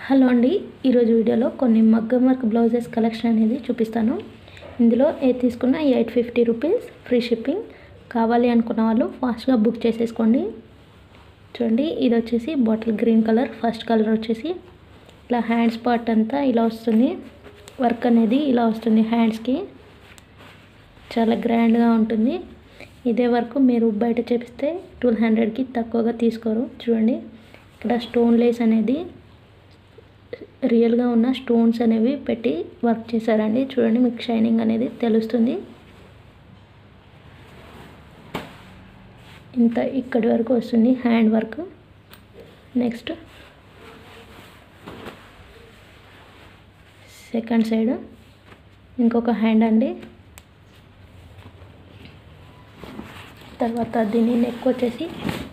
hello అండి ఈరోజు వీడియోలో కొన్ని మగ్గం వర్క్ బ్లౌజెస్ కలెక్షన్ అనేది చూపిస్తాను ఇందులో ఏ తీసుకున్నా eight fifty rupees free shipping కావాలి అనుకున్న వాళ్ళు ఫాస్ట్గా బుక్ చేసేసుకోండి చూడండి ఇది వచ్చేసి bottle green colour first colour వచ్చేసి ఇలా హ్యాండ్స్ పార్ట్ అంతా ఇలా వస్తుంది వర్క్ అనేది ఇలా వస్తుంది హ్యాండ్స్కి చాలా గ్రాండ్గా ఉంటుంది ఇదే వర్క్ మీరు బయట చేపిస్తే ట్వెల్వ్ హండ్రెడ్కి తక్కువగా తీసుకోరు చూడండి ఇక్కడ స్టోన్ లేస్ అనేది రియల్గా ఉన్న స్టోన్స్ అనేవి పెట్టి వర్క్ చేశారండి చూడండి మీకు షైనింగ్ అనేది తెలుస్తుంది ఇంత ఇక్కడి వరకు వస్తుంది hand work next second side ఇంకొక హ్యాండ్ అండి తర్వాత దీని నెక్ వచ్చేసి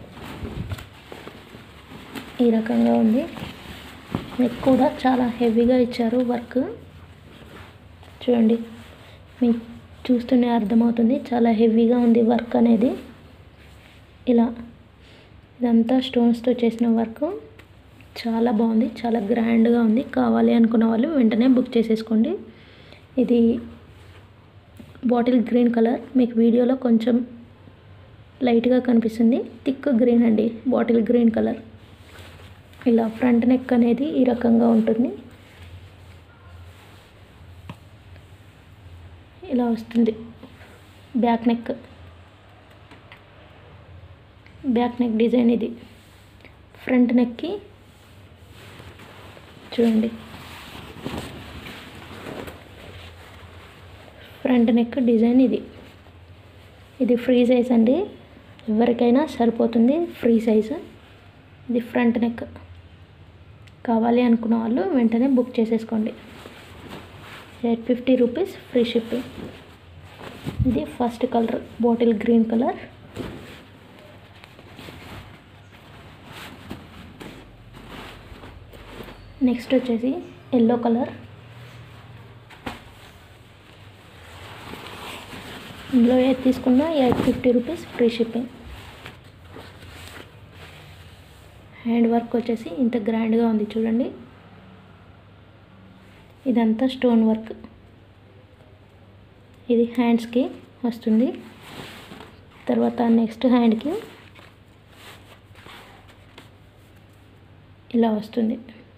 ఈ రకంగా ఉంది నెక్ కూడా చాలా హెవీగా ఇచ్చారు వర్క్ చూడండి మీకు చూస్తూనే అర్థమవుతుంది చాలా హెవీగా ఉంది వర్క్ అనేది ఇలా ఇదంతా స్టోన్స్తో చేసిన వర్క్ చాలా బాగుంది చాలా గ్రాండ్గా ఉంది కావాలి అనుకున్న వాళ్ళు వెంటనే బుక్ చేసేసుకోండి ఇది బాటిల్ గ్రీన్ కలర్ మీకు వీడియోలో కొంచెం లైట్గా కనిపిస్తుంది థిక్ గ్రీన్ అండి బాటిల్ గ్రీన్ కలర్ ఇలా ఫ్రంట్ నెక్ అనేది ఈ రకంగా ఉంటుంది ఇలా వస్తుంది back neck back neck design ఇది ఫ్రంట్ నెక్కి చూడండి ఫ్రంట్ నెక్ డిజైన్ ఇది ఇది ఫ్రీ సైజ్ అండి ఎవరికైనా సరిపోతుంది ఫ్రీ సైజు ఇది ఫ్రంట్ నెక్ కావాలి అనుకున్న వాళ్ళు వెంటనే బుక్ చేసేసుకోండి eight fifty rupees free shipping ఇది first colour bottle green colour next వచ్చేసి ఎల్లో కలర్ ఇందులో ఏది తీసుకున్నా eight fifty rupees free shipping hand work వచ్చేసి ఇంత గ్రాండ్గా ఉంది చూడండి ఇదంతా స్టోన్ వర్క్ ఇది హ్యాండ్స్కి వస్తుంది తర్వాత నెక్స్ట్ హ్యాండ్కి ఇలా వస్తుంది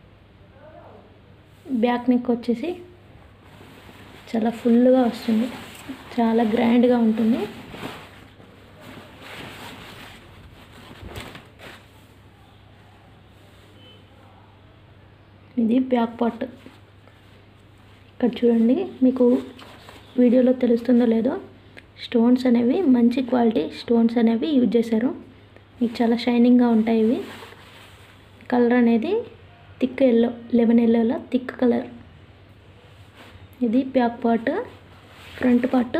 బ్యాక్ నెక్ వచ్చేసి చాలా ఫుల్గా వస్తుంది చాలా గ్రాండ్గా ఉంటుంది ఇది బ్యాక్ పార్ట్ ఇక్కడ చూడండి మీకు వీడియోలో తెలుస్తుందో లేదో స్టోన్స్ అనేవి మంచి క్వాలిటీ స్టోన్స్ అనేవి యూజ్ చేశారు మీకు చాలా షైనింగ్గా ఉంటాయి ఇవి కలర్ అనేది థిక్ ఎల్లో లెమన్ ఎల్లోలో థిక్ కలర్ ఇది back part front part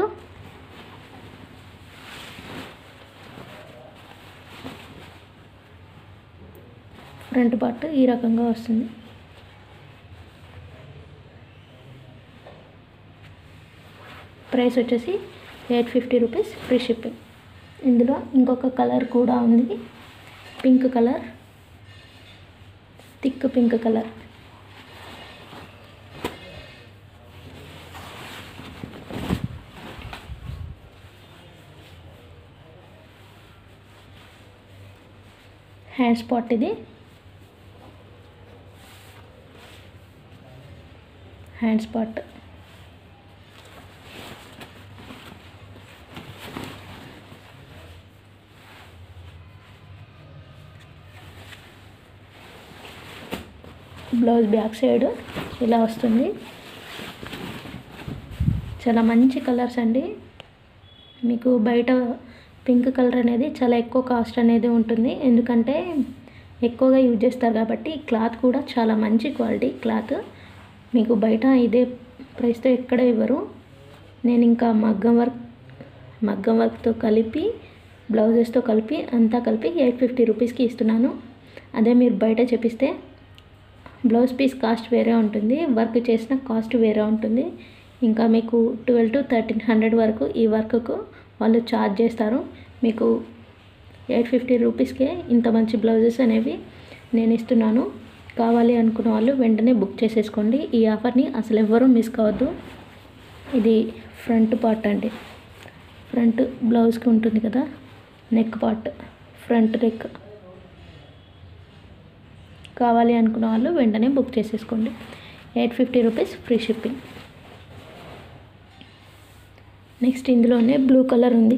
front part ఈ రకంగా వస్తుంది ప్రైస్ వచ్చేసి eight fifty rupees free shipping ఇందులో ఇంకొక కలర్ కూడా ఉంది pink colour thick pink colour hand spot ఇది hand spot blouse back side ఇలా వస్తుంది చాలా మంచి కలర్స్ అండి మీకు బయట పింక్ కలర్ అనేది చాలా ఎక్కువ కాస్ట్ అనేది ఉంటుంది ఎందుకంటే ఎక్కువగా యూజ్ చేస్తారు కాబట్టి క్లాత్ కూడా చాలా మంచి క్వాలిటీ క్లాత్ మీకు బయట ఇదే ప్రైస్తో ఎక్కడ ఇవ్వరు నేను ఇంకా మగ్గం వర్క్ మగ్గం వర్క్తో కలిపి బ్లౌజెస్తో కలిపి అంతా కలిపి ఎయిట్ ఫిఫ్టీ రూపీస్కి ఇస్తున్నాను అదే మీరు బయట చెప్పిస్తే బ్లౌజ్ పీస్ కాస్ట్ వేరే ఉంటుంది వర్క్ చేసిన కాస్ట్ వేరే ఉంటుంది ఇంకా మీకు ట్వెల్వ్ టు థర్టీన్ హండ్రెడ్ వరకు ఈ వర్క్కు వాళ్ళు ఛార్జ్ చేస్తారు మీకు ఎయిట్ ఫిఫ్టీ రూపీస్కే ఇంత మంచి బ్లౌజెస్ అనేవి నేను ఇస్తున్నాను కావాలి అనుకున్న వాళ్ళు వెంటనే బుక్ చేసేసుకోండి ఈ ఆఫర్ని అసలు ఎవ్వరూ మిస్ కావద్దు ఇది ఫ్రంట్ పార్ట్ అండి ఫ్రంట్ బ్లౌజ్కి ఉంటుంది కదా నెక్ పార్ట్ ఫ్రంట్ నెక్ కావాలి అనుకున్న వాళ్ళు వెంటనే బుక్ చేసేసుకోండి eight fifty rupees free shipping next ఇందులోనే బ్లూ కలర్ ఉంది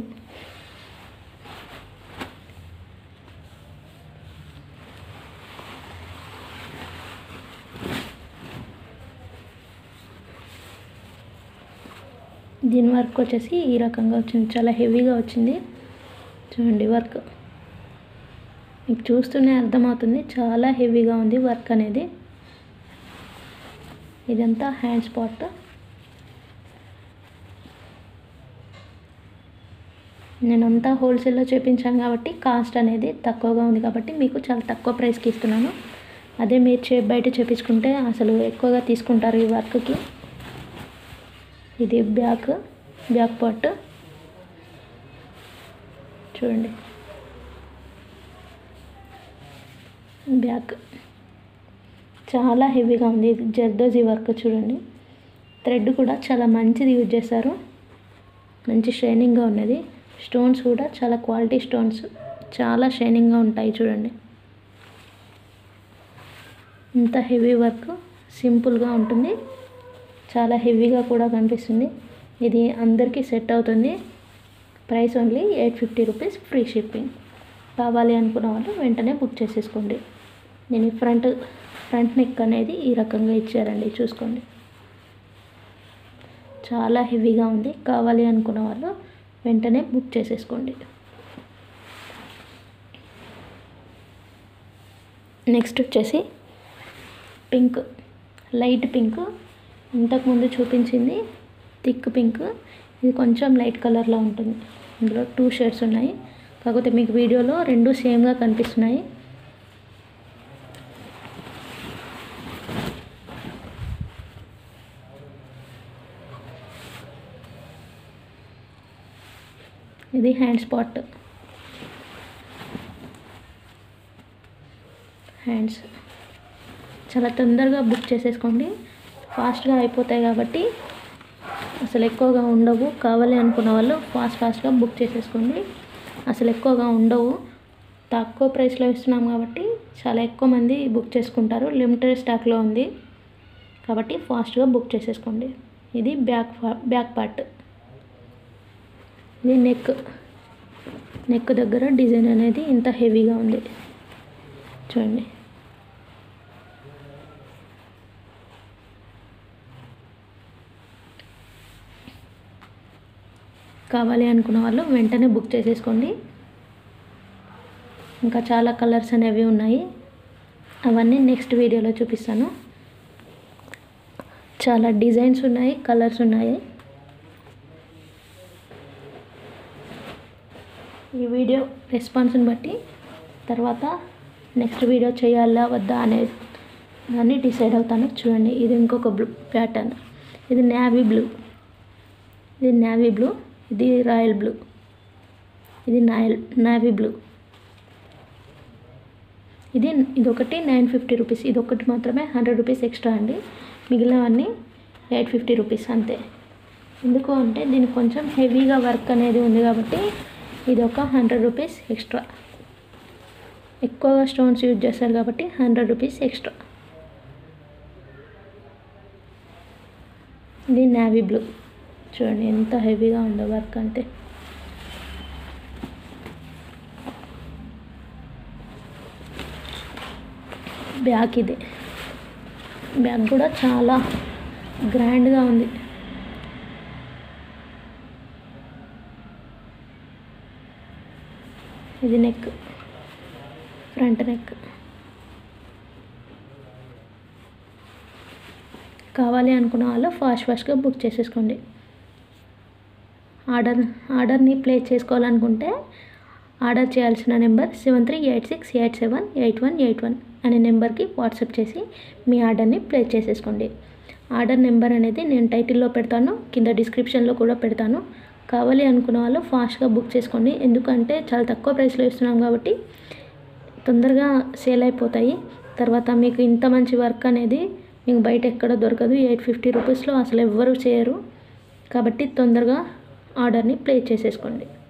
దీని వర్క్ వచ్చేసి ఈ రకంగా వచ్చింది చాలా హెవీగా వచ్చింది చూడండి వర్క్ మీకు చూస్తూనే అర్థమవుతుంది చాలా హెవీగా ఉంది వర్క్ అనేది ఇదంతా హ్యాండ్ స్పాట్ నేనంతా హోల్సేల్లో చేపించాను కాబట్టి కాస్ట్ అనేది తక్కువగా ఉంది కాబట్టి మీకు చాలా తక్కువ ప్రైస్కి ఇస్తున్నాను అదే మీరు చే బయట చేపించుకుంటే అసలు ఎక్కువగా తీసుకుంటారు ఈ వర్క్కి ఇది బ్యాక్ బ్యాక్ పార్ట్ చూడండి బ్యాక్ చాలా హెవీగా ఉంది ఇది జర్దోజీ వర్క్ చూడండి థ్రెడ్ కూడా చాలా మంచిది యూజ్ చేశారు మంచి షైనింగ్గా ఉన్నది స్టోన్స్ కూడా చాలా క్వాలిటీ స్టోన్స్ చాలా షైనింగ్గా ఉంటాయి చూడండి ఇంత హెవీ వర్క్ సింపుల్గా ఉంటుంది చాలా హెవీగా కూడా కనిపిస్తుంది ఇది అందరికీ సెట్ అవుతుంది price only eight fifty rupees free shipping కావాలి అనుకున్న వాళ్ళు వెంటనే బుక్ చేసేసుకోండి నేను ఫ్రంట్ ఫ్రంట్ నెక్ అనేది ఈ రకంగా ఇచ్చారండి చూసుకోండి చాలా హెవీగా ఉంది కావాలి అనుకున్న వాళ్ళు వెంటనే బుక్ చేసేసుకోండి నెక్స్ట్ వచ్చేసి పింక్ లైట్ పింక్ ఇంతకుముందు చూపించింది థిక్ పింక్ ఇది కొంచెం లైట్ కలర్లో ఉంటుంది ఇందులో టూ షేడ్స్ ఉన్నాయి కాకపోతే మీకు వీడియోలో రెండు సేమ్గా కనిపిస్తున్నాయి ఇది హ్యాండ్ స్పాట్ హ్యాండ్స్ చాలా తొందరగా బుక్ చేసేసుకోండి ఫాస్ట్గా అయిపోతాయి కాబట్టి అసలు ఎక్కువగా ఉండవు కావాలి అనుకున్న వాళ్ళు ఫాస్ట్ ఫాస్ట్గా బుక్ చేసేసుకోండి అసలు ఎక్కువగా ఉండవు తక్కువ ప్రైస్లో ఇస్తున్నాం కాబట్టి చాలా ఎక్కువ మంది బుక్ చేసుకుంటారు లిమిటెడ్ స్టాక్లో ఉంది కాబట్టి ఫాస్ట్గా బుక్ చేసేసుకోండి ఇది బ్యాక్ బ్యాక్ పార్ట్ ఇది నెక్ నెక్ దగ్గర డిజైన్ అనేది ఇంత హెవీగా ఉంది చూడండి కావాలి అనుకున్న వాళ్ళు వెంటనే బుక్ చేసేసుకోండి ఇంకా చాలా కలర్స్ అనేవి ఉన్నాయి అవన్నీ నెక్స్ట్ వీడియోలో చూపిస్తాను చాలా డిజైన్స్ ఉన్నాయి కలర్స్ ఉన్నాయి ఈ వీడియో రెస్పాన్స్ని బట్టి తర్వాత నెక్స్ట్ వీడియో చేయాలా వద్దా అనేది దాన్ని డిసైడ్ అవుతాను చూడండి ఇది ఇంకొక బ్లూ ప్యాటర్న్ ఇది నేవీ బ్లూ ఇది నేవీ బ్లూ ఇది రాయల్ బ్లూ ఇది నాయల్ నేవీ బ్లూ ఇది ఇది ఒకటి నైన్ ఫిఫ్టీ రూపీస్ ఇది ఒకటి మాత్రమే హండ్రెడ్ రూపీస్ ఎక్స్ట్రా అండి మిగిలినవన్నీ ఎయిట్ ఫిఫ్టీ రూపీస్ అంతే ఎందుకు అంటే దీనికి కొంచెం హెవీగా వర్క్ అనేది ఉంది కాబట్టి ఇది ఒక హండ్రెడ్ రూపీస్ ఎక్స్ట్రా ఎక్కువగా స్టోన్స్ యూజ్ చేస్తారు కాబట్టి హండ్రెడ్ రూపీస్ ఎక్స్ట్రా ఇది నావీ బ్లూ చూడండి ఎంత హెవీగా ఉందో వర్క్ అంటే బ్యాక్ ఇది బ్యాక్ కూడా చాలా గ్రాండ్గా ఉంది ఇది నెక్ ఫ్రంట్ నెక్ కావాలి అనుకున్న వాళ్ళు ఫాస్ట్ ఫాస్ట్గా బుక్ చేసేసుకోండి ఆర్డర్ ఆర్డర్ని ప్లేస్ చేసుకోవాలనుకుంటే ఆర్డర్ చేయాల్సిన number seven three eight six eight seven eight one eight one అనే నెంబర్కి వాట్సాప్ చేసి మీ ఆర్డర్ని ప్లేస్ చేసేసుకోండి ఆర్డర్ నెంబర్ అనేది నేను టైటిల్లో పెడతాను కింద డిస్క్రిప్షన్లో కూడా పెడతాను కావాలి అనుకున్న వాళ్ళు ఫాస్ట్గా బుక్ చేసుకోండి ఎందుకంటే చాలా తక్కువ ప్రైస్లో ఇస్తున్నాం కాబట్టి తొందరగా సేల్ అయిపోతాయి తర్వాత మీకు ఇంత మంచి వర్క్ అనేది మీకు బయట ఎక్కడ దొరకదు ఎయిట్ ఫిఫ్టీ రూపీస్లో అసలు ఎవ్వరూ చేయరు కాబట్టి తొందరగా ఆర్డర్ని ప్లేస్ చేసేసుకోండి